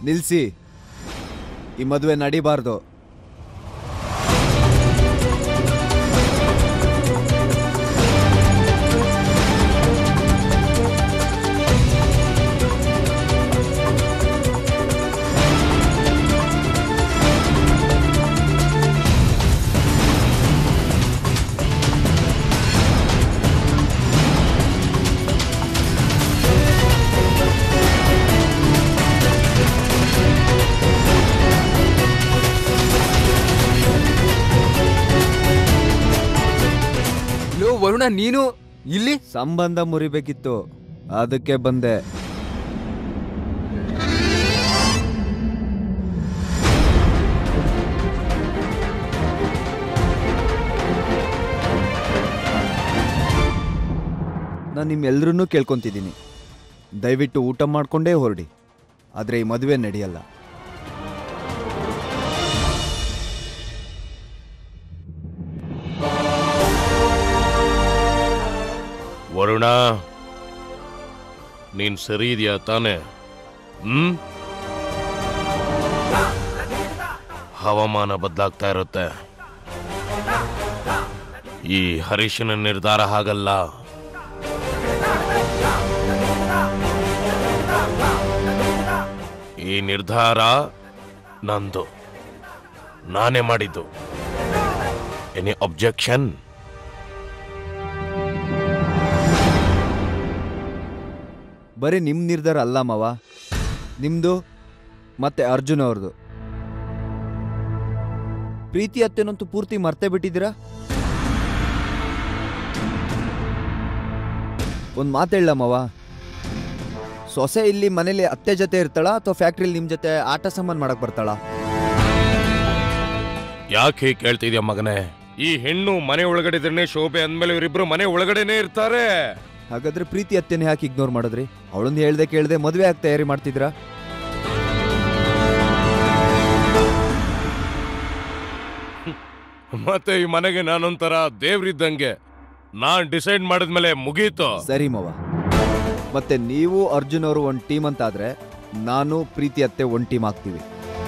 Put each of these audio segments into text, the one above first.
ನಿಲ್ಸಿ ಈ ಮದುವೆ ನಡಿಬಾರ್ದು ಲೋ ವರುಣ ನೀನು ಇಲ್ಲಿ ಸಂಬಂಧ ಮುರಿಬೇಕಿತ್ತು ಅದಕ್ಕೆ ಬಂದೆ ನಾನು ನಿಮ್ಮೆಲ್ಲರನ್ನೂ ಕೇಳ್ಕೊತಿದ್ದೀನಿ ದಯವಿಟ್ಟು ಊಟ ಮಾಡ್ಕೊಂಡೇ ಹೊರಡಿ ಆದರೆ ಈ ಮದುವೆ ನಡೆಯಲ್ಲ ವರುಣ ನೀನ್ ಸರಿ ಇದೆಯಾ ತಾನೆ ಹ್ಮ್ ಹವಾಮಾನ ಬದಲಾಗ್ತಾ ಇರುತ್ತೆ ಈ ಹರೀಶನ ನಿರ್ಧಾರ ಹಾಗಲ್ಲ ಈ ನಿರ್ಧಾರ ನಂದು ನಾನೇ ಮಾಡಿದ್ದು ಎನಿ ಅಬ್ಜೆಕ್ಷನ್ ಬರೀ ನಿಮ್ಮ ನಿರ್ಧಾರ ಅಲ್ಲ ಮಾವ ನಿಮ್ಮದು ಮತ್ತೆ ಅರ್ಜುನ್ ಅವ್ರದ್ದು ಪ್ರೀತಿ ಅತ್ತೆನಂತೂ ಪೂರ್ತಿ ಮರ್ತೇ ಬಿಟ್ಟಿದ್ದೀರಾ ಒಂದು ಮಾತು ಹೇಳ ಮಾವ ಸೊಸೆ ಇಲ್ಲಿ ಮನೇಲಿ ಅತ್ತೆ ಜೊತೆ ಇರ್ತಾಳ ಅಥವಾ ಫ್ಯಾಕ್ಟ್ರಿಲಿ ನಿಮ್ಮ ಜೊತೆ ಆಟ ಸಾಮಾನು ಮಾಡಕ್ ಬರ್ತಾಳ ಯಾಕೆ ಹೀಗ್ ಕೇಳ್ತಿದ್ಯಾ ಮಗನೇ ಈ ಹೆಣ್ಣು ಮನೆ ಒಳಗಡೆ ಇದ್ರೆ ಶೋಭೆ ಅಂದ್ಮೇಲೆ ಇವರಿಬ್ರು ಮನೆ ಒಳಗಡೆನೆ ಇರ್ತಾರೆ ಹಾಗಾದ್ರೆ ಪ್ರೀತಿ ಅತ್ತೆನೇ ಯಾಕೆ ಇಗ್ನೋರ್ ಮಾಡಿದ್ರಿ ಅವಳನ್ನ ಹೇಳ್ದೆ ಕೇಳ್ದೆ ಮದುವೆ ಆಗಿ ತಯಾರಿ ಮಾಡ್ತಿದ್ರಾ ಮತ್ತೆ ಈ ಮನೆಗೆ ನಾನೊಂಥರ ದೇವ್ರಿದ್ದಂಗೆ ನಾನ್ ಡಿಸೈಡ್ ಮಾಡಿದ್ಮೇಲೆ ಮುಗೀತು ಸರಿ ಮವ ಮತ್ತೆ ನೀವು ಅರ್ಜುನ್ ಅವರು ಒಂದು ಟೀಮ್ ಅಂತ ಆದ್ರೆ ನಾನು ಪ್ರೀತಿ ಅತ್ತೆ ಒಂದು ಟೀಮ್ ಆಗ್ತೀವಿ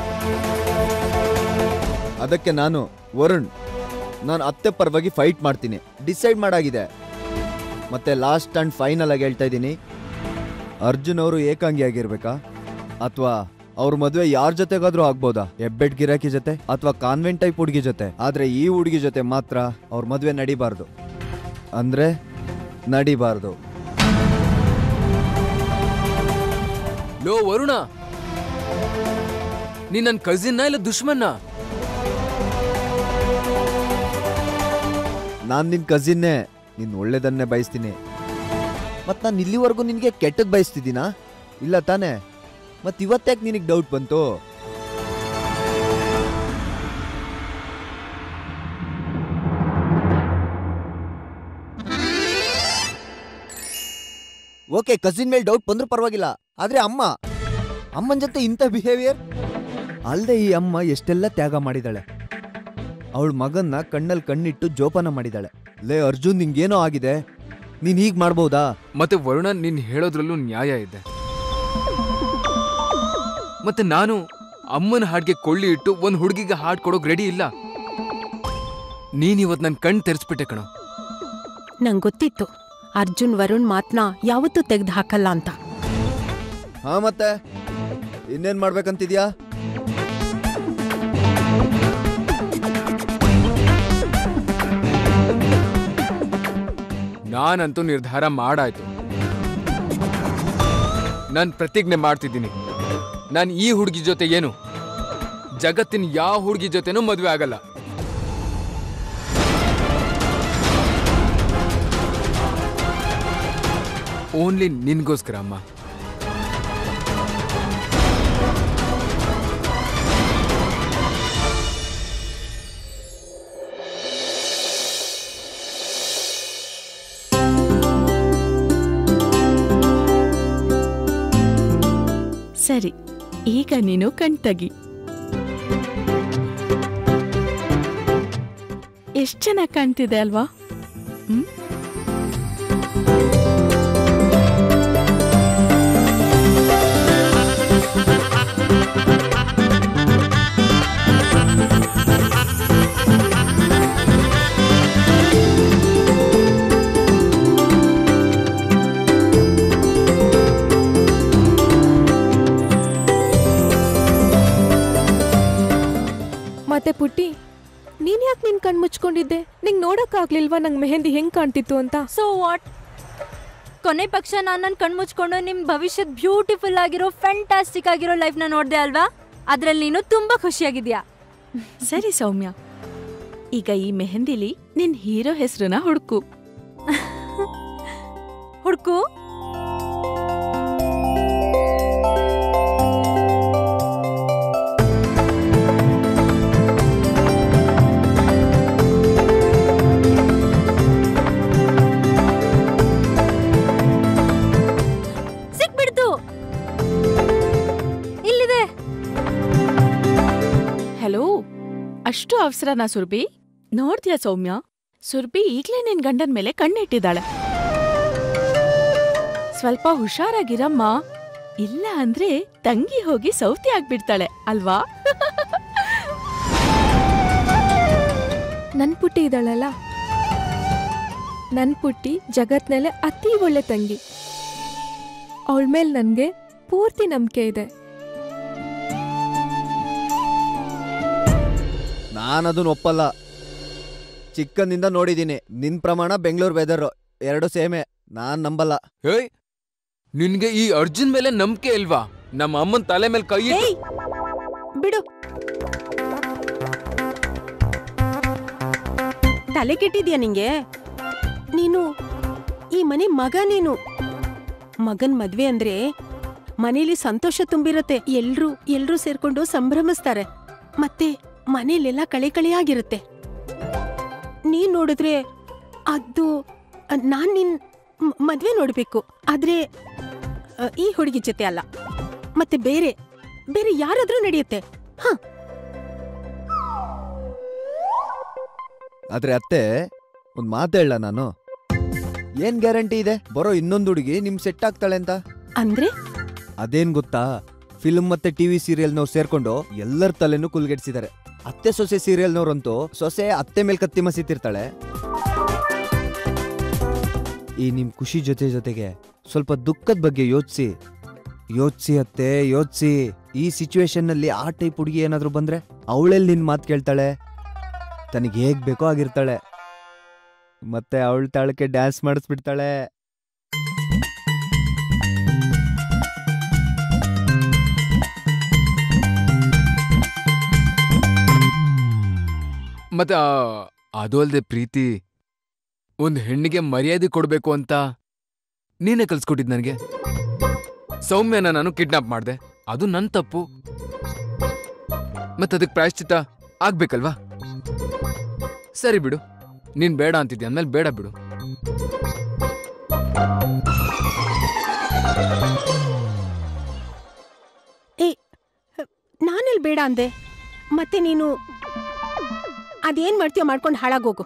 ಅದಕ್ಕೆ ನಾನು ವರುಣ್ ನಾನು ಅತ್ತೆ ಪರವಾಗಿ ಫೈಟ್ ಮಾಡ್ತೀನಿ ಡಿಸೈಡ್ ಮಾಡಾಗಿದೆ ಮತ್ತೆ ಲಾಸ್ಟ್ ಅಂಡ್ ಫೈನಲ್ ಆಗಿ ಹೇಳ್ತಾ ಇದ್ದೀನಿ ಅರ್ಜುನ್ ಅವರು ಏಕಾಂಗಿ ಆಗಿರ್ಬೇಕಾ ಅಥವಾ ಅವ್ರ ಮದುವೆ ಯಾರ ಜೊತೆಗಾದ್ರೂ ಆಗ್ಬೋದಾ ಹೆಬ್ಬೆಟ್ ಗಿರಾಕಿ ಜೊತೆ ಅಥವಾ ಕಾನ್ವೆಂಟ್ ಟೈಪ್ ಹುಡುಗಿ ಜೊತೆ ಆದ್ರೆ ಈ ಹುಡುಗಿ ಜೊತೆ ಮಾತ್ರ ಅವ್ರ ಮದುವೆ ನಡಿಬಾರ್ದು ಅಂದ್ರೆ ನಡಿಬಾರ್ದು ಲೋ ವರುಣ ನೀನ್ ನನ್ ಕಸಿನ್ನ ಇಲ್ಲ ದುಶ್ಮನ್ನ ನಾನು ನಿನ್ನ ಕಸಿನ್ನೇ ನಿನ್ನ ಒಳ್ಳೇದನ್ನೇ ಬಯಸ್ತೀನಿ ಮತ್ತು ನಾನು ಇಲ್ಲಿವರೆಗೂ ನಿನಗೆ ಕೆಟ್ಟದ್ದು ಬಯಸ್ತಿದ್ದೀನಾ ಇಲ್ಲ ತಾನೇ ಮತ್ತು ಇವತ್ತಾಕೆ ನಿನಗೆ ಡೌಟ್ ಬಂತು ಓಕೆ ಕಸಿನ್ ಮೇಲೆ ಡೌಟ್ ಬಂದ್ರೂ ಪರವಾಗಿಲ್ಲ ಆದರೆ ಅಮ್ಮ ಅಮ್ಮನ ಜೊತೆ ಇಂಥ ಬಿಹೇವಿಯರ್ ಅಲ್ಲದೆ ಈ ಅಮ್ಮ ಎಷ್ಟೆಲ್ಲ ತ್ಯಾಗ ಮಾಡಿದಾಳೆ ಅವಳ ಮಗನ್ನ ಕಣ್ಣಲ್ಲಿ ಕಣ್ಣಿಟ್ಟು ಜೋಪಾನ ಮಾಡಿದಾಳೆ ಲೇ ಅರ್ಜುನ್ ನಿಂಗೇನೋ ಆಗಿದೆ ನೀನ್ ಹೀಗ್ ಮಾಡ್ಬೋದಾ ಮತ್ತೆ ವರುಣ ನೀನ್ ಹೇಳೋದ್ರಲ್ಲೂ ನ್ಯಾಯ ಇದೆ ಮತ್ತೆ ನಾನು ಅಮ್ಮನ ಹಾಡ್ಗೆ ಕೊಳ್ಳಿ ಇಟ್ಟು ಒಂದ್ ಹುಡುಗಿಗೆ ಹಾಡ್ ಕೊಡೋಕ್ ರೆಡಿ ಇಲ್ಲ ನೀನ್ ಇವತ್ ನನ್ ಕಣ್ ತೆರೆಸ್ಬಿಟ್ಟೆ ಕಣೋ ನಂಗ್ ಗೊತ್ತಿತ್ತು ಅರ್ಜುನ್ ವರುಣ್ ಮಾತ್ನ ಯಾವತ್ತೂ ತೆಗ್ದು ಹಾಕಲ್ಲ ಅಂತ ಹಾ ಮತ್ತೆ ಇನ್ನೇನ್ ಮಾಡ್ಬೇಕಂತಿದ್ಯಾ ನಾನಂತೂ ನಿರ್ಧಾರ ಮಾಡಾಯ್ತು ನಾನ್ ಪ್ರತಿಜ್ಞೆ ಮಾಡ್ತಿದ್ದೀನಿ ನಾನ್ ಈ ಹುಡುಗಿ ಜೊತೆ ಏನು ಜಗತ್ತಿನ ಯಾವ ಹುಡುಗಿ ಜೊತೆನೂ ಮದುವೆ ಆಗಲ್ಲ ಓನ್ಲಿ ನಿನ್ಗೋಸ್ಕರ ಅಮ್ಮ ಸರಿ ಈಗ ನೀನು ಕಣ್ತಗಿ ಎಷ್ಟ್ ಚೆನ್ನಾಗಿ ಕಾಣ್ತಿದೆ ಅಲ್ವಾ ಹ್ಮ್ ಮುಚ್ಕೊಂಡಿದ್ದೆ ನಿಂಗ್ ನೋಡಕ್ಕಾಗ್ಲಿಲ್ವಾ ನಂಗ್ ಮೆಹಂದಿ ಹೆಂಗ್ ಕಾಣ್ತಿತ್ತು ಅಂತ ಸೊ ವಾಟ್ ಕೊನೆ ಪಕ್ಷ ನಾನು ನನ್ನ ಕಣ್ಮುಚ್ಕೊಂಡು ನಿಮ್ ಭವಿಷ್ಯದ ಬ್ಯೂಟಿಫುಲ್ ಆಗಿರೋ ಫ್ಯಾಂಟಾಸ್ಟಿಕ್ ಆಗಿರೋ ಲೈಫ್ನ ನೋಡ್ದೆ ಅಲ್ವಾ ಅದ್ರಲ್ಲಿ ನೀನು ತುಂಬಾ ಖುಷಿಯಾಗಿದ್ಯಾ ಸರಿ ಸೌಮ್ಯ ಈಗ ಈ ಮೆಹಂದಿಲಿ ನಿನ್ ಹೀರೋ ಹೆಸರನ್ನ ಹುಡುಕು ಹುಡ್ಕು ಸಿಕ್ಬಿಡ್ತು ಇಲ್ಲಿದೆ ಹಲೋ ಅಷ್ಟು ಅವಸರನಾ ಸುರ್ಬಿ ನೋಡ್ದ್ಯಾ ಸೌಮ್ಯ ಸುರ್ಬಿ ಈಗ್ಲೇ ನಿನ್ ಗಂಡನ್ ಮೇಲೆ ಕಣ್ಣಿಟ್ಟಿದ್ದಾಳೆ ಸ್ವಲ್ಪ ಹುಷಾರಾಗಿರಮ್ಮ ಇಲ್ಲ ಅಂದ್ರೆ ತಂಗಿ ಹೋಗಿ ಸೌತಿ ಆಗ್ಬಿಡ್ತಾಳೆ ಅಲ್ವಾ ನನ್ ಪುಟ್ಟಿ ಇದ್ದಾಳಲ್ಲ ನನ್ ಪುಟ್ಟಿ ಜಗತ್ನಲ್ಲೇ ಅತಿ ಒಳ್ಳೆ ತಂಗಿ ಅವಳ ಮೇಲೆ ನನ್ಗೆ ಪೂರ್ತಿ ನಂಬಿಕೆ ಇದೆ ನಾನು ಅದನ್ನ ಒಪ್ಪಲ್ಲ ಚಿಕ್ಕಂದಿಂದ ನೋಡಿದ್ದೀನಿ ನಿನ್ ಪ್ರಮಾಣ ಬೆಂಗಳೂರು ವೆದರ್ ಎರಡು ಸೇಮೆ ನಾನ್ ನಂಬಲ್ಲ ಹೇಯ್ ನಿನ್ಗೆ ಈ ಅರ್ಜುನ್ ಮೇಲೆ ನಂಬಿಕೆ ಇಲ್ವಾ ನಮ್ಮ ಅಮ್ಮನ್ ತಲೆ ಮೇಲೆ ಕೈ ಇಟ್ಟು- ಏಯ್ ಬಿಡು ತಲೆ ಕೆಟ್ಟಿದ್ಯಾ ನಿಂಗೆ ನೀನು ಈ ಮನೆ ಮಗ ನೀನು ಮಗನ್ ಮದ್ವೆ ಅಂದ್ರೆ ಮನೇಲಿ ಸಂತೋಷ ತುಂಬಿರತ್ತೆ ಎಲ್ರೂ ಎಲ್ರೂ ಸೇರ್ಕೊಂಡು ಸಂಭ್ರಮಿಸ್ತಾರೆ ಮತ್ತೆ ಮನೇಲೆಲ್ಲ ಕಳೆ ಕಳೆಯಾಗಿರುತ್ತೆ ನೀನ್ ನೋಡಿದ್ರೆ ಅದು ಅ, ನಾನ್ ನಿನ್ ಮ್- ಮದ್ವೆ ನೋಡ್ಬೇಕು ಆದ್ರೆ ಅ, ಈ ಹುಡುಗಿ ಜೊತೆ ಅಲ್ಲ ಮತ್ತೆ ಬೇರೆ ಬೇರೆ ಯಾರಾದ್ರೂ ನಡೆಯುತ್ತೆ ಹ ಆದ್ರೆ ಅತ್ತೆ ಒಂದ್ ಮಾತು ಹೇಳ ನಾನು ಏನ್ ಗ್ಯಾರಂಟಿ ಇದೆ ಬರೋ ಇನ್ನೊಂದು ಹುಡುಗಿ ನಿಮ್ ಸೆಟ್ ಆಗ್ತಾಳೆ ಅಂತ ಅಂದ್ರೆ ಅದೇನ್ ಗೊತ್ತಾ ಫಿಲ್ಮ್ ಮತ್ತೆ ಟಿವಿ ಸೀರಿಯಲ್ನವ್ರು ಸೇರ್ಕೊಂಡು ಎಲ್ಲರ ತಲೆನೂ ಕುಲ್ಗೆಡ್ಸಿದ್ದಾರೆ ಅತ್ತೆ ಸೊಸೆ ಸೀರಿಯಲ್ನವ್ರಂತೂ ಸೊಸೆ ಅತ್ತೆ ಮೇಲ್ ಕತ್ತಿ ಮಸೀತಿರ್ತಾಳೆ ಈ ನಿಮ್ ಖುಷಿ ಜೊತೆ ಜೊತೆಗೆ ಸ್ವಲ್ಪ ದುಃಖದ ಬಗ್ಗೆ ಯೋಚಿಸಿ ಯೋಚಿಸಿ ಅತ್ತೆ ಯೋಚಿಸಿ ಈ ಸಿಚುವೇಶನ್ ನಲ್ಲಿ ಆ ಟೈಪ್ ಹುಡುಗಿ ಏನಾದ್ರೂ ಬಂದ್ರೆ ಅವಳೆಲ್ಲಿ ನಿನ್ ಮಾತು ಕೇಳ್ತಾಳೆ ತನಗೆ ಹೇಗ್ ಬೇಕೋ ಆಗಿರ್ತಾಳೆ ಮತ್ತೆ ಅವಳ ತಾಳಕ್ಕೆ ಡ್ಯಾನ್ಸ್ ಮಾಡಿಸ್ಬಿಡ್ತಾಳೆ ಮತ್ತೆ ಆ, ಅದು ಅಲ್ದೆ ಪ್ರೀತಿ ಒಂದ್ ಹೆಣ್ಣಿಗೆ ಮರ್ಯಾದೆ ಕೊಡ್ಬೇಕು ಅಂತ ನೀನೇ ಕಲ್ಸ್ಕೊಟ್ಟಿದ್ ನನಗೆ ಸೌಮ್ಯನ ನಾನು ಕಿಡ್ನಾಪ್ ಮಾಡ್ದೆ ಅದು ನನ್ ತಪ್ಪು ಮತ್ತೆ ಅದಕ್ಕೆ ಪ್ರಾಯಶ್ಚಿತ್ತ ಆಗ್ಬೇಕಲ್ವಾ ಸರಿ ಬಿಡು ನೀನ್ ಬೇಡ ಅಂತಿದ್ಯ ಅಂದ್ಮೇಲೆ ಬೇಡ ಬಿಡು ನಾನೆಲ್ ಬೇಡ ಅಂದೆ ಮತ್ತೆ ನೀನು ಅದೇನ್ ಮಾಡ್ತೀಯೋ ಮಾಡ್ಕೊಂಡು ಹಾಳಾಗೋಗು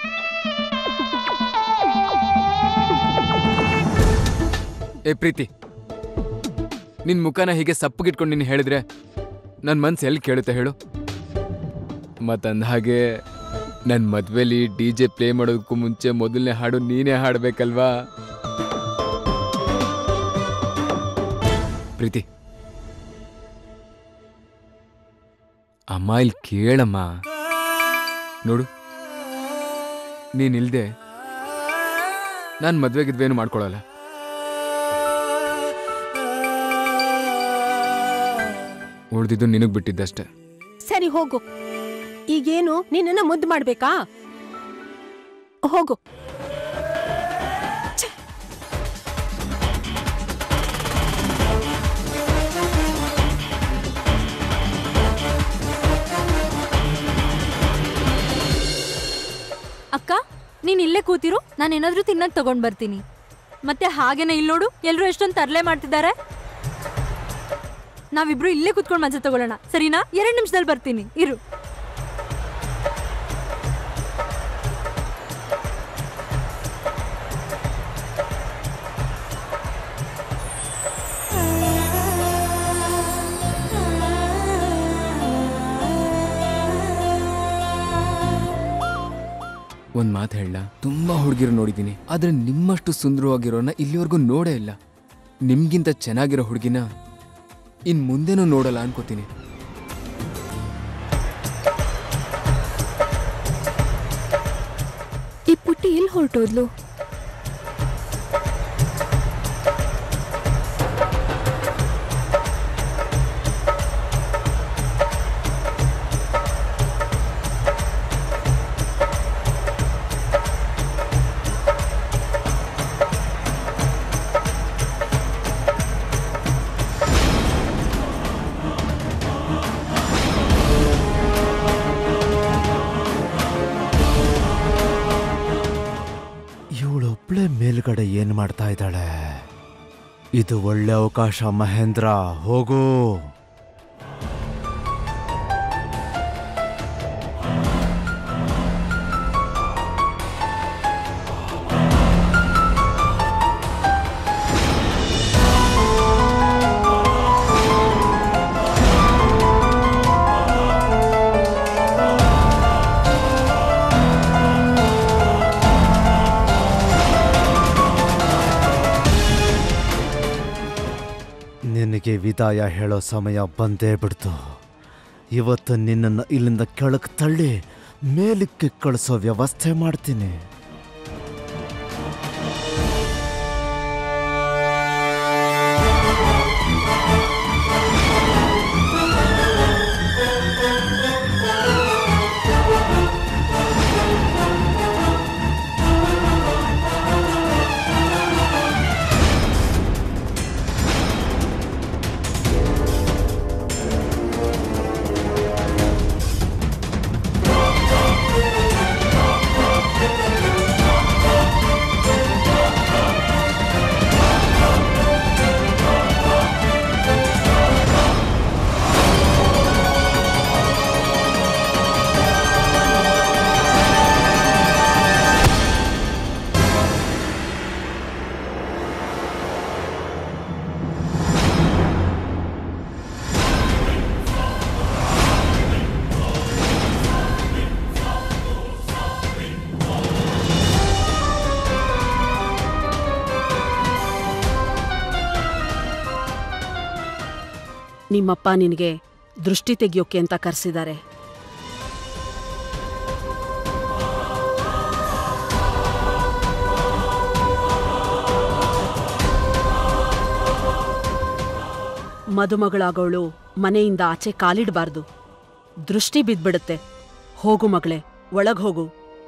ಏ ಪ್ರೀತಿ ನಿನ್ ಮುಖನ ಹೀಗೆ ಸಪ್ಪಗಿಟ್ಕೊಂಡು ನೀನು ಹೇಳಿದ್ರೆ ನನ್ನ ಮನ್ಸು ಎಲ್ಲಿ ಕೇಳುತ್ತೆ ಹೇಳು ಮತ್ತಂದ ಹಾಗೆ ನನ್ನ ಮದ್ವೆಲಿ ಡಿ ಜೆ ಪ್ಲೇ ಮಾಡೋದಕ್ಕೂ ಮುಂಚೆ ಮೊದಲನೇ ಹಾಡು ನೀನೇ ಹಾಡ್ಬೇಕಲ್ವಾ ಪ್ರೀತಿ ಅಮ್ಮ ಇಲ್ಲಿ ಕೇಳಮ್ಮ ನೋಡು ನೀನಿಲ್ದೆ ನಾನು ಮದ್ವೆಗಿದ್ವೇನು ಮಾಡ್ಕೊಳಲ್ಲ ಉಳ್ದಿದ್ದು ನಿನಗ್ ಬಿಟ್ಟಿದ್ದಷ್ಟೇ ಸರಿ ಹೋಗು ಈಗೇನು ನಿನ್ನನ್ನ ಮುದ್ದು ಮಾಡ್ಬೇಕಾ ಹೋಗು ಅಕ್ಕ ನೀನ್ ಇಲ್ಲೇ ಕೂತಿರು ನಾನು ಏನಾದ್ರೂ ತಿನ್ನಕ್ ತಗೊಂಡ್ ಬರ್ತೀನಿ ಮತ್ತೆ ಹಾಗೇನೆ ಇಲ್ಲಿ ನೋಡು ಎಲ್ರು ಎಷ್ಟೊಂದು ತರ್ಲೆ ಮಾಡ್ತಿದ್ದಾರೆ ನಾವಿಬ್ರು ಇಲ್ಲೇ ಕೂತ್ಕೊಂಡು ಮಜಾ ತಗೊಳ್ಳೋಣ ಸರಿನಾ ಎರಡು ನಿಮಿಷದಲ್ಲಿ ಬರ್ತೀನಿ ಇರು ಒಂದ್ ಮಾತು ಹೇಳ ತುಂಬಾ ಹುಡುಗಿರು ನೋಡಿದ್ದೀನಿ ಆದ್ರೆ ನಿಮ್ಮಷ್ಟು ಸುಂದರವಾಗಿರೋನ ಇಲ್ಲಿವರೆಗೂ ನೋಡೇ ಇಲ್ಲ ನಿಮ್ಗಿಂತ ಚೆನ್ನಾಗಿರೋ ಹುಡುಗಿನ ಇನ್ ಮುಂದೆನೂ ನೋಡಲ್ಲ ಅನ್ಕೋತೀನಿ ಎಲ್ಲಿ ಹೊರಟೋದ್ಲು ಇವಳೊಬ್ಳೆ ಮೇಲ್ಗಡೆ ಏನ್ ಮಾಡ್ತಾ ಇದ್ದಾಳೆ ಇದು ಒಳ್ಳೆ ಅವಕಾಶ ಮಹೇಂದ್ರ ಹೋಗು ನಿನಗೆ ವಿದಾಯ ಹೇಳೋ ಸಮಯ ಬಂದೇ ಬಿಡ್ತು ಇವತ್ತು ನಿನ್ನನ್ನು ಇಲ್ಲಿಂದ ಕೆಳಗೆ ತಳ್ಳಿ ಮೇಲಕ್ಕೆ ಕಳಿಸೋ ವ್ಯವಸ್ಥೆ ಮಾಡ್ತೀನಿ ನಿಮ್ಮಪ್ಪ ನಿನಗೆ ದೃಷ್ಟಿ ತೆಗಿಯೋಕೆ ಅಂತ ಕರೆಸಿದ್ದಾರೆ ಮದುಮಗಳಾಗೋಳು ಮನೆಯಿಂದ ಆಚೆ ಕಾಲಿಡಬಾರ್ದು ದೃಷ್ಟಿ ಬಿದ್ಬಿಡುತ್ತೆ ಹೋಗು ಮಗಳೇ ಒಳಗ್ ಹೋಗು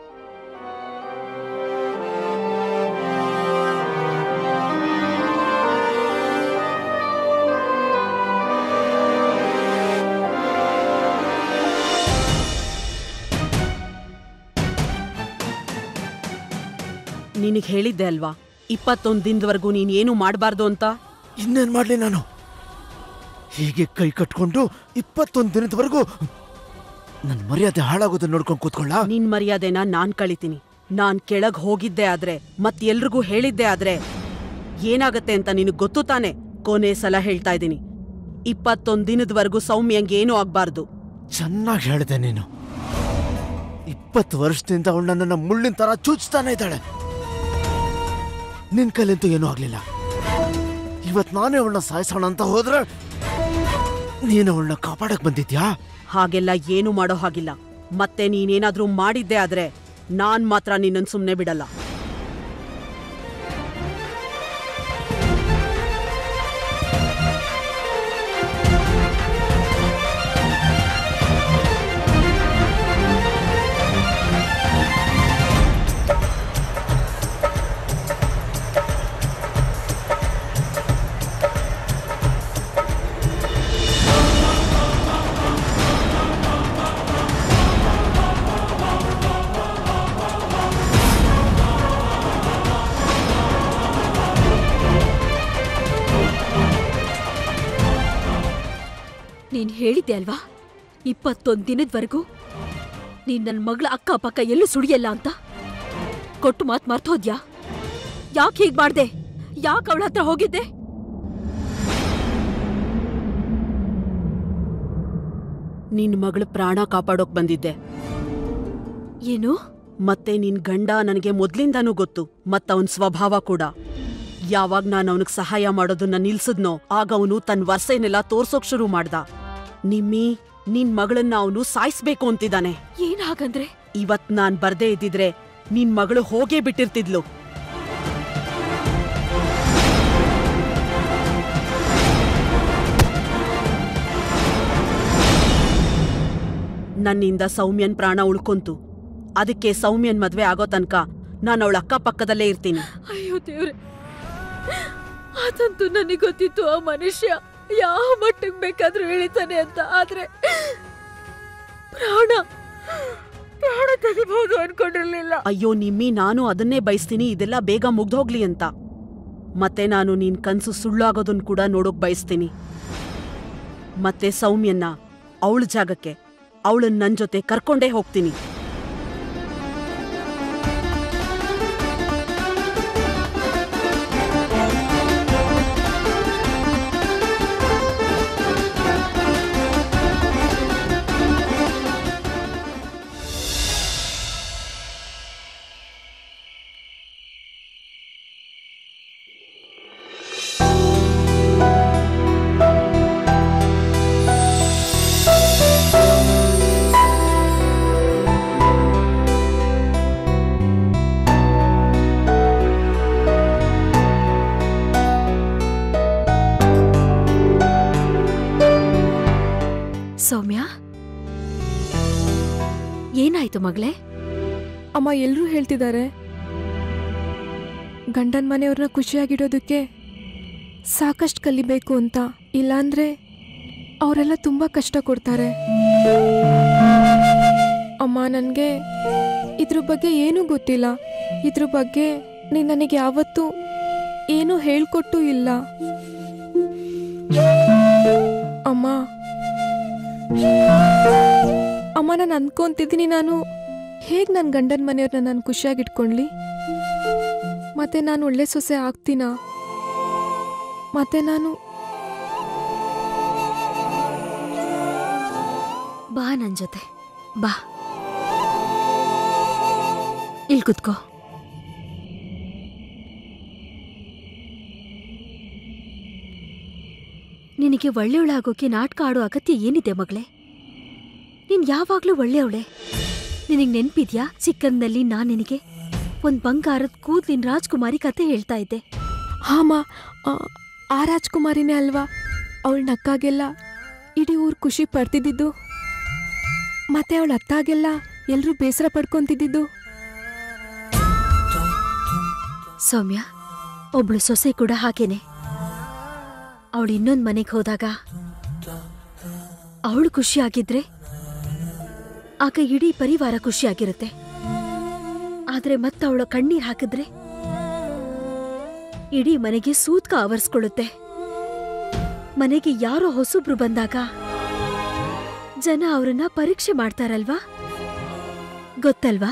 ನಿನಗ್ ಹೇಳಿದ್ದೆ ಅಲ್ವಾ ಇಪ್ಪತ್ತೊಂದ್ ದಿನದವರೆಗೂ ನೀನ್ ಏನು ಮಾಡಬಾರ್ದು ಅಂತ ಇನ್ನೇನ್ ಮಾಡ್ಲಿ ನಾನು ಹೀಗೆ ಕೈ ಕಟ್ಕೊಂಡು ಇಪ್ಪತ್ತೊಂದು ದಿನದವರೆಗೂ ನನ್ನ ಮರ್ಯಾದೆ ಹಾಳಾಗೋದನ್ನ ನೋಡ್ಕೊಂಡು ಕೂತ್ಕೊಳ್ಳ ನಿನ್ ಮರ್ಯಾದೆನ ನಾನ್ ಕಳಿತೀನಿ ನಾನ್ ಕೆಳಗ್ ಹೋಗಿದ್ದೆ ಆದ್ರೆ ಮತ್ ಎಲ್ರಿಗೂ ಹೇಳಿದ್ದೆ ಆದ್ರೆ ಏನಾಗತ್ತೆ ಅಂತ ನಿನಗ್ ಗೊತ್ತು ತಾನೆ ಕೊನೆ ಸಲ ಹೇಳ್ತಾ ಇದ್ದೀನಿ ಇಪ್ಪತ್ತೊಂದ್ ದಿನದವರೆಗೂ ಸೌಮ್ಯಂಗೆ ಏನೂ ಆಗ್ಬಾರ್ದು ಚೆನ್ನಾಗಿ ಹೇಳಿದೆ ನೀನು ಇಪ್ಪತ್ತು ವರ್ಷದಿಂದ ಅವಳು ನನ್ನನ್ನು ಮುಳ್ಳಿನ ತರ ಚೂಚ್ತಾನೆ ಇದ್ದಾಳೆ ನಿನ್ ಕೈಲಂತೂ ಏನೂ ಆಗ್ಲಿಲ್ಲ ಇವತ್ ನಾನೇ ಅವಳನ್ನ ಸಾಯಿಸೋಣ ಅಂತ ಹೋದ್ರೆ ನೀನು ಅವಳನ್ನ ಕಾಪಾಡಕ್ ಬಂದಿದ್ಯಾ ಹಾಗೆಲ್ಲ ಏನು ಮಾಡೋ ಹಾಗಿಲ್ಲ ಮತ್ತೆ ನೀನೇನಾದ್ರೂ ಮಾಡಿದ್ದೆ ಆದ್ರೆ ನಾನ್ ಮಾತ್ರ ನಿನ್ನನ್ ಸುಮ್ನೆ ಬಿಡಲ್ಲ ನೀನ್ ಹೇಳಿದ್ದೆ ಅಲ್ವಾ ಇಪ್ಪತ್ತೊಂದ್ ದಿನದವರೆಗೂ ನೀನ್ ನನ್ನ ಮಗಳ ಅಕ್ಕಪಕ್ಕ ಎಲ್ಲೂ ಸುಳಿಯಲ್ಲ ಅಂತ ಕೊಟ್ಟು ಮಾತ್ ಮರ್ತೋದ್ಯಾ ಯಾಕೆ ಹೀಗ್ ಮಾಡ್ದೆ ಯಾಕೆ ಅವಳ ಹತ್ರ ಹೋಗಿದ್ದೆ ನಿನ್ ಮಗಳ ಪ್ರಾಣ ಕಾಪಾಡೋಕ್ ಬಂದಿದ್ದೆ ಏನು ಮತ್ತೆ ನಿನ್ ಗಂಡ ನನಗೆ ಮೊದ್ಲಿಂದಾನೂ ಗೊತ್ತು ಮತ್ತವನ್ ಸ್ವಭಾವ ಕೂಡ ಯಾವಾಗ ನಾನು ಅವನಿಗೆ ಸಹಾಯ ಮಾಡೋದನ್ನ ನಿಲ್ಸಿದ್ನೋ ಆಗ ಅವನು ತನ್ನ ವರ್ಸೆನೆಲ್ಲ ತೋರ್ಸೋಕ್ ಶುರು ಮಾಡ್ದ ನಿಮ್ಮಿ ನಿನ್ ಮಗಳನ್ನ ಅವನು ಸಾಯಿಸ್ಬೇಕು ಅಂತಿದ್ದಾನೆ ಏನ್ ಹಾಗಂದ್ರೆ ಇವತ್ ನಾನ್ ಬರ್ದೇ ಇದ್ದಿದ್ರೆ ನಿನ್ ಮಗಳು ಹೋಗೇ ಬಿಟ್ಟಿರ್ತಿದ್ಲು ನನ್ನಿಂದ ಸೌಮ್ಯನ್ ಪ್ರಾಣ ಉಳ್ಕೊಂತು ಅದಕ್ಕೆ ಸೌಮ್ಯನ್ ಮದ್ವೆ ಆಗೋ ತನಕ ನಾನು ಅವಳ ಅಕ್ಕಪಕ್ಕದಲ್ಲೇ ಇರ್ತೀನಿ ಅಯ್ಯೋ ದೇವ್ರೆ ಅದಂತೂ ನನಗೆ ಗೊತ್ತಿತ್ತು ಆ ಮನುಷ್ಯ ಯಾವ ಮಟ್ಟಕ್ಕೆ ಬೇಕಾದ್ರೂ ಇಳಿತಾನೆ ಅಂತ ಆದ್ರೆ ಪ್ರಾಣ ಪ್ರಾಣ ತೆಗಿಬಹುದು ಅನ್ಕೊಂಡಿರ್ಲಿಲ್ಲ ಅಯ್ಯೋ ನಿಮ್ಮಿ ನಾನು ಅದನ್ನೇ ಬಯಸ್ತೀನಿ ಇದೆಲ್ಲ ಬೇಗ ಮುಗ್ದೋಗ್ಲಿ ಅಂತ ಮತ್ತೆ ನಾನು ನೀನ್ ಕನ್ಸು ಸುಳ್ಳಾಗೋದನ್ ಕೂಡ ನೋಡೋಕ್ ಬಯಸ್ತೀನಿ ಮತ್ತೆ ಸೌಮ್ಯನ್ನ ಅವಳ ಜಾಗಕ್ಕೆ ಅವಳನ್ನ ನನ್ ಜೊತೆ ಕರ್ಕೊಂಡೇ ಹೋಗ್ತೀನಿ ಸೌಮ್ಯ ಏನಾಯ್ತು ಮಗಳೇ ಅಮ್ಮ ಎಲ್ಲರೂ ಹೇಳ್ತಿದ್ದಾರೆ ಗಂಡನ ಮನೆಯವ್ರನ್ನ ಖುಷಿಯಾಗಿಡೋದಕ್ಕೆ ಸಾಕಷ್ಟು ಕಲಿಬೇಕು ಅಂತ ಇಲ್ಲಾಂದ್ರೆ ಅವರೆಲ್ಲ ತುಂಬ ಕಷ್ಟ ಕೊಡ್ತಾರೆ ಅಮ್ಮ ನನಗೆ ಇದ್ರ ಬಗ್ಗೆ ಏನೂ ಗೊತ್ತಿಲ್ಲ ಇದ್ರ ಬಗ್ಗೆ ನೀನು ನನಗೆ ಯಾವತ್ತೂ ಏನೂ ಹೇಳ್ಕೊಟ್ಟು ಇಲ್ಲ ಅಮ್ಮ ಅಮ್ಮ ನಾನು ಅನ್ಕೊಂತಿದ್ದೀನಿ ನಾನು ಹೇಗೆ ನನ್ನ ಗಂಡನ ಮನೆಯವ್ರನ್ನ ನಾನು ಖುಷಿಯಾಗಿ ಇಟ್ಕೊಳ್ಳಿ ಮತ್ತೆ ನಾನು ಒಳ್ಳೆ ಸೊಸೆ ಆಗ್ತೀನಾ ಮತ್ತೆ ನಾನು ಬಾ ನನ್ ಜೊತೆ ಬಾ ಇಲ್ ಕುತ್ಕೋ ನಿನಗೆ ಒಳ್ಳೆಯವಳಾಗೋಕೆ ನಾಟಕ ಆಡೋ ಅಗತ್ಯ ಏನಿದೆ ಮಗಳೇ ನೀನ್ ಯಾವಾಗ್ಲೂ ಒಳ್ಳೆಯವಳೆ ನಿನಗೆ ನೆನ್ಪಿದ್ಯಾ ಚಿಕ್ಕಂದಲ್ಲಿ ನಾನ್ ನಿನಗೆ ಒಂದ್ ಬಂಗಾರದ ಕೂದ್ಲಿನ ರಾಜ್ಕುಮಾರಿ ಕತೆ ಹೇಳ್ತಾ ಇದ್ದೆ ಹಾಮ ಆ ರಾಜ್ಕುಮಾರಿನೇ ಅಲ್ವಾ ಅವಳ ನಕ್ಕಾಗೆಲ್ಲ ಇಡೀ ಊರು ಖುಷಿ ಪಡ್ತಿದ್ದಿದ್ದು ಮತ್ತೆ ಅವಳ ಅತ್ತಾಗೆಲ್ಲ ಎಲ್ಲರೂ ಬೇಸರ ಪಡ್ಕೊಂತಿದ್ದಿದ್ದು ಸೌಮ್ಯ ಒಬ್ಳು ಸೊಸೆ ಕೂಡ ಹಾಗೇನೆ ಅವಳು ಇನ್ನೊಂದ್ ಮನೆಗೆ ಹೋದಾಗ ಅವಳು ಖುಷಿಯಾಗಿದ್ರೆ ಆಗ ಇಡೀ ಪರಿವಾರ ಖುಷಿಯಾಗಿರುತ್ತೆ ಆದ್ರೆ ಮತ್ತವಳ ಕಣ್ಣೀರ್ ಹಾಕಿದ್ರೆ ಇಡೀ ಮನೆಗೆ ಸೂತ್ಕ ಆವರಿಸ್ಕೊಳ್ಳುತ್ತೆ ಮನೆಗೆ ಯಾರೋ ಹೊಸಬ್ರು ಬಂದಾಗ ಜನ ಅವರನ್ನ ಪರೀಕ್ಷೆ ಮಾಡ್ತಾರಲ್ವಾ ಗೊತ್ತಲ್ವಾ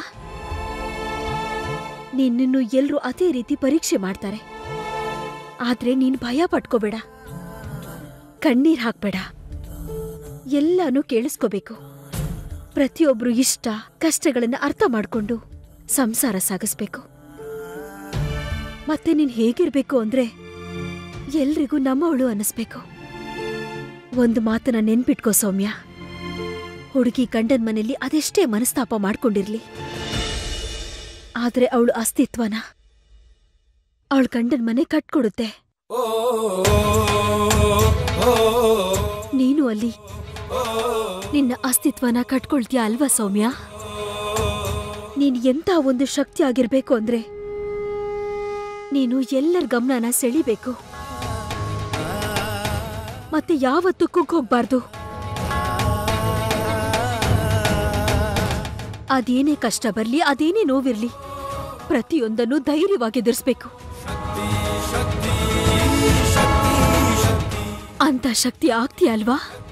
ನಿನ್ನನ್ನು ಎಲ್ರೂ ಅದೇ ರೀತಿ ಪರೀಕ್ಷೆ ಮಾಡ್ತಾರೆ ಆದ್ರೆ ನೀನ್ ಭಯ ಪಟ್ಕೋಬೇಡ ಕಣ್ಣೀರ್ ಹಾಕ್ಬೇಡ ಎಲ್ಲಾನು ಕೇಳಿಸ್ಕೋಬೇಕು ಪ್ರತಿಯೊಬ್ರು ಇಷ್ಟ ಕಷ್ಟಗಳನ್ನ ಅರ್ಥ ಮಾಡ್ಕೊಂಡು ಸಂಸಾರ ಸಾಗಿಸ್ಬೇಕು ಮತ್ತೆ ನೀನ್ ಹೇಗಿರ್ಬೇಕು ಅಂದ್ರೆ ಎಲ್ರಿಗೂ ನಮ್ಮವಳು ಅನ್ನಿಸ್ಬೇಕು ಒಂದು ಮಾತನ್ನ ನೆನ್ಪಿಟ್ಕೋ ಸೌಮ್ಯ ಹುಡುಗಿ ಗಂಡನ್ ಮನೆಯಲ್ಲಿ ಅದೆಷ್ಟೇ ಮನಸ್ತಾಪ ಮಾಡ್ಕೊಂಡಿರ್ಲಿ ಆದ್ರೆ ಅವಳು ಅಸ್ತಿತ್ವನ ಅವಳ ಗಂಡನ್ ಮನೆ ಕಟ್ಕೊಡುತ್ತೆ ನೀನು ಅಲ್ಲಿ ನಿನ್ನ ಅಸ್ತಿತ್ವನ ಕಟ್ಕೊಳ್ತೀಯ ಅಲ್ವಾ ಸೌಮ್ಯ ನೀನ್ ಎಂತ ಒಂದು ಶಕ್ತಿ ಆಗಿರ್ಬೇಕು ಅಂದ್ರೆ ನೀನು ಎಲ್ಲರ ಗಮನನ ಸೆಳಿಬೇಕು ಮತ್ತೆ ಯಾವತ್ತೂ ಕುಗ್ಗೋಗ್ಬಾರ್ದು ಅದೇನೇ ಕಷ್ಟ ಬರ್ಲಿ ಅದೇನೇ ನೋವಿರ್ಲಿ ಪ್ರತಿಯೊಂದನ್ನು ಧೈರ್ಯವಾಗಿ ಎದುರಿಸ್ಬೇಕು ಅಂತ ಶಕ್ತಿ ಆಗ್ತೀಯ ಅಲ್ವಾ